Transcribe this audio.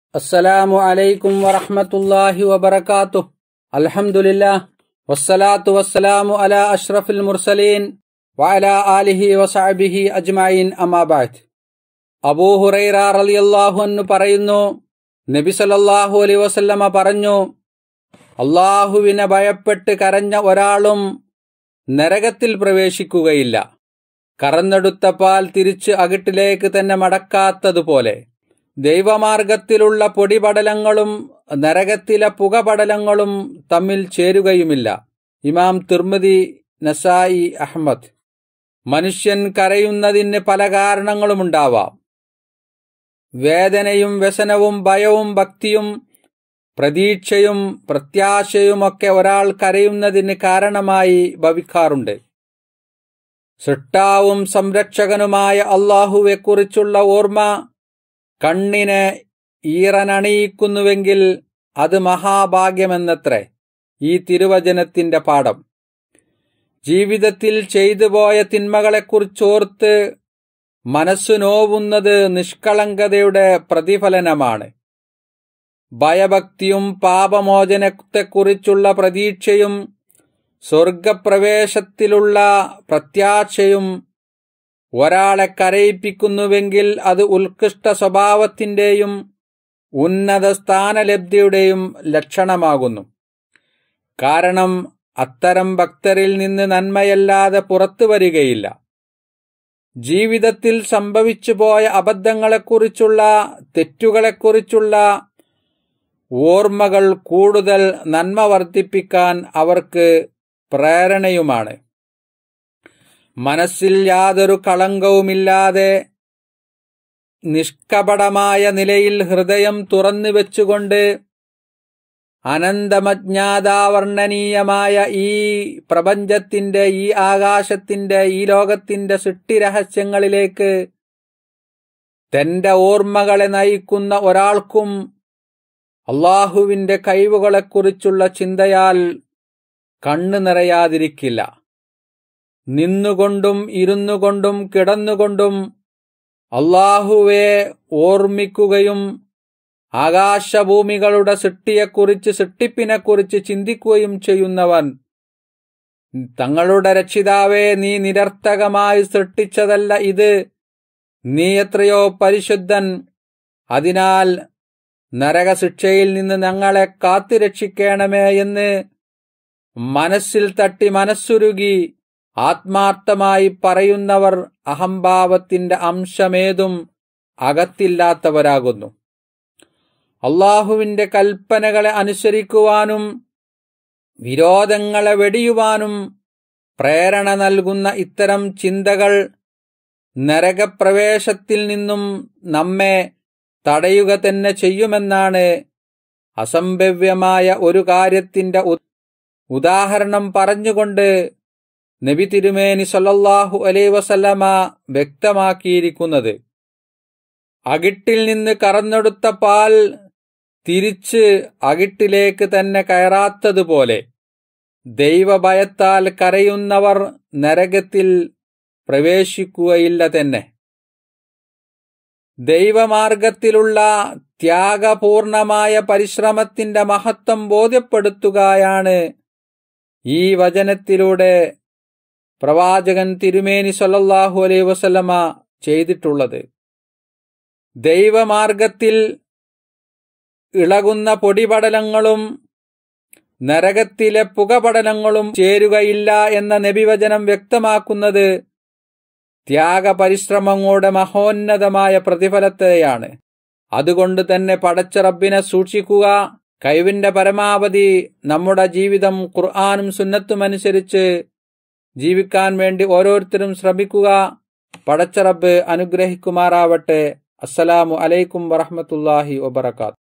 السلام عليكم ورحمة الله وبركاته الحمد لله والصلاة والسلام على أشرف المرسلين وعلى آله وصحبه أجمعين أما بعد അബൂ ഹുറൈറ റളിയല്ലാഹു അൻഹു പറയുന്നു നബി സല്ലല്ലാഹു അലൈഹി വസല്ലമ പറഞ്ഞു അള്ളാഹുവിനെ ഭയപ്പെട്ട് കരഞ്ഞ ഒരാളും നരകത്തിൽ പ്രവേശിക്കുകയില്ല കറന്നെടുത്ത പാൽ തിരിച്ച് അകിട്ടിലേക്ക് തന്നെ മടക്കാത്തതുപോലെ ദൈവമാർഗത്തിലുള്ള പൊടിപടലങ്ങളും നരകത്തിലെ പുകപടലങ്ങളും തമ്മിൽ ചേരുകയുമില്ല ഇമാം തിർമതി നസായി അഹമ്മദ് മനുഷ്യൻ കരയുന്നതിന് പല കാരണങ്ങളുമുണ്ടാവാം വേദനയും വ്യസനവും ഭയവും ഭക്തിയും പ്രതീക്ഷയും പ്രത്യാശയുമൊക്കെ ഒരാൾ കരയുന്നതിന് കാരണമായി ഭവിക്കാറുണ്ട് സൃഷ്ടാവും സംരക്ഷകനുമായ അള്ളാഹുവെക്കുറിച്ചുള്ള ഓർമ്മ കണ്ണിന് ഈറനണിയിക്കുന്നുവെങ്കിൽ അത് മഹാഭാഗ്യമെന്നത്രേ ഈ തിരുവചനത്തിന്റെ പാഠം ജീവിതത്തിൽ ചെയ്തുപോയ തിന്മകളെക്കുറിച്ചോർത്ത് മനസ്സു നോവുന്നത് നിഷ്കളങ്കതയുടെ പ്രതിഫലനമാണ് ഭയഭക്തിയും പാപമോചനത്തെക്കുറിച്ചുള്ള പ്രതീക്ഷയും സ്വർഗപ്രവേശത്തിലുള്ള പ്രത്യാശയും ഒരാളെ കരയിപ്പിക്കുന്നുവെങ്കിൽ അത് ഉത്കൃഷ്ട സ്വഭാവത്തിന്റെയും ഉന്നത സ്ഥാനലബ്ധിയുടെയും ലക്ഷണമാകുന്നു കാരണം അത്തരം ഭക്തരിൽ നിന്ന് നന്മയല്ലാതെ പുറത്തു വരികയില്ല ജീവിതത്തിൽ സംഭവിച്ചു പോയ അബദ്ധങ്ങളെക്കുറിച്ചുള്ള തെറ്റുകളെക്കുറിച്ചുള്ള ഓർമ്മകൾ കൂടുതൽ നന്മ വർദ്ധിപ്പിക്കാൻ അവർക്ക് പ്രേരണയുമാണ് മനസ്സിൽ യാതൊരു കളങ്കവുമില്ലാതെ നിഷ്കപടമായ നിലയിൽ ഹൃദയം തുറന്നു വെച്ചുകൊണ്ട് അനന്തമജ്ഞാതാവർണ്ണനീയമായ ഈ പ്രപഞ്ചത്തിന്റെ ഈ ആകാശത്തിന്റെ ഈ ലോകത്തിന്റെ സൃഷ്ടിരഹസ്യങ്ങളിലേക്ക് തന്റെ ഓർമ്മകളെ നയിക്കുന്ന ഒരാൾക്കും അള്ളാഹുവിന്റെ കഴിവുകളെക്കുറിച്ചുള്ള ചിന്തയാൽ കണ്ണു നിറയാതിരിക്കില്ല നിന്നുകൊണ്ടും ഇരുന്നുകൊണ്ടും കിടന്നുകൊണ്ടും അള്ളാഹുവെ ഓർമ്മിക്കുകയും ആകാശഭൂമികളുടെ സൃഷ്ടിയെക്കുറിച്ച് സൃഷ്ടിപ്പിനെക്കുറിച്ച് ചിന്തിക്കുകയും ചെയ്യുന്നവൻ തങ്ങളുടെ രക്ഷിതാവെ നീ നിരർത്ഥകമായി സൃഷ്ടിച്ചതല്ല ഇത് നീ എത്രയോ പരിശുദ്ധൻ അതിനാൽ നരകശിക്ഷയിൽ നിന്ന് ഞങ്ങളെ കാത്തുരക്ഷിക്കണമേ എന്ന് മനസ്സിൽ തട്ടി മനസ്സുരുകി ആത്മാർത്ഥമായി പറയുന്നവർ അഹംഭാവത്തിന്റെ അംശമേതും അകത്തില്ലാത്തവരാകുന്നു അള്ളാഹുവിന്റെ കൽപ്പനകളെ അനുസരിക്കുവാനും വിരോധങ്ങളെ വെടിയുവാനും പ്രേരണ നൽകുന്ന ഇത്തരം ചിന്തകൾ നരകപ്രവേശത്തിൽ നിന്നും നമ്മെ തടയുക തന്നെ ചെയ്യുമെന്നാണ് അസംഭവ്യമായ ഒരു കാര്യത്തിന്റെ ഉദാഹരണം പറഞ്ഞുകൊണ്ട് നബി തിരുമേനി സല്ലല്ലാഹു അലൈ വസല്ലമ വ്യക്തമാക്കിയിരിക്കുന്നത് അകിട്ടിൽ നിന്ന് കറന്നെടുത്ത പാൽ തിരിച്ച് അകിട്ടിലേക്ക് തന്നെ കയറാത്തതുപോലെ ദൈവഭയത്താൽ കരയുന്നവർ നരകത്തിൽ പ്രവേശിക്കുകയില്ല തന്നെ ദൈവമാർഗത്തിലുള്ള ത്യാഗപൂർണമായ പരിശ്രമത്തിന്റെ മഹത്വം ബോധ്യപ്പെടുത്തുകയാണ് ഈ വചനത്തിലൂടെ പ്രവാചകൻ തിരുമേനി സല്ലല്ലാഹു അലൈഹി വസല്ലമ ചെയ്തിട്ടുള്ളത് ദൈവമാർഗത്തിൽ ഇളകുന്ന പൊടിപടലങ്ങളും നരകത്തിലെ പുകപടലങ്ങളും ചേരുകയില്ല എന്ന നബിവചനം വ്യക്തമാക്കുന്നത് ത്യാഗപരിശ്രമങ്ങളുടെ മഹോന്നതമായ പ്രതിഫലത്തെയാണ് അതുകൊണ്ട് തന്നെ പടച്ച റബ്ബിനെ സൂക്ഷിക്കുക കഴിവിന്റെ പരമാവധി നമ്മുടെ ജീവിതം ഖുർആാനും സുന്നത്തുമനുസരിച്ച് ജീവിക്കാൻ വേണ്ടി ഓരോരുത്തരും ശ്രമിക്കുക പടച്ച റബ്ബ് അനുഗ്രഹിക്കുമാറാവട്ടെ അസ്സലാമു അലൈക്കും വറഹമത്തുല്ലാഹി വബർക്കാത്തു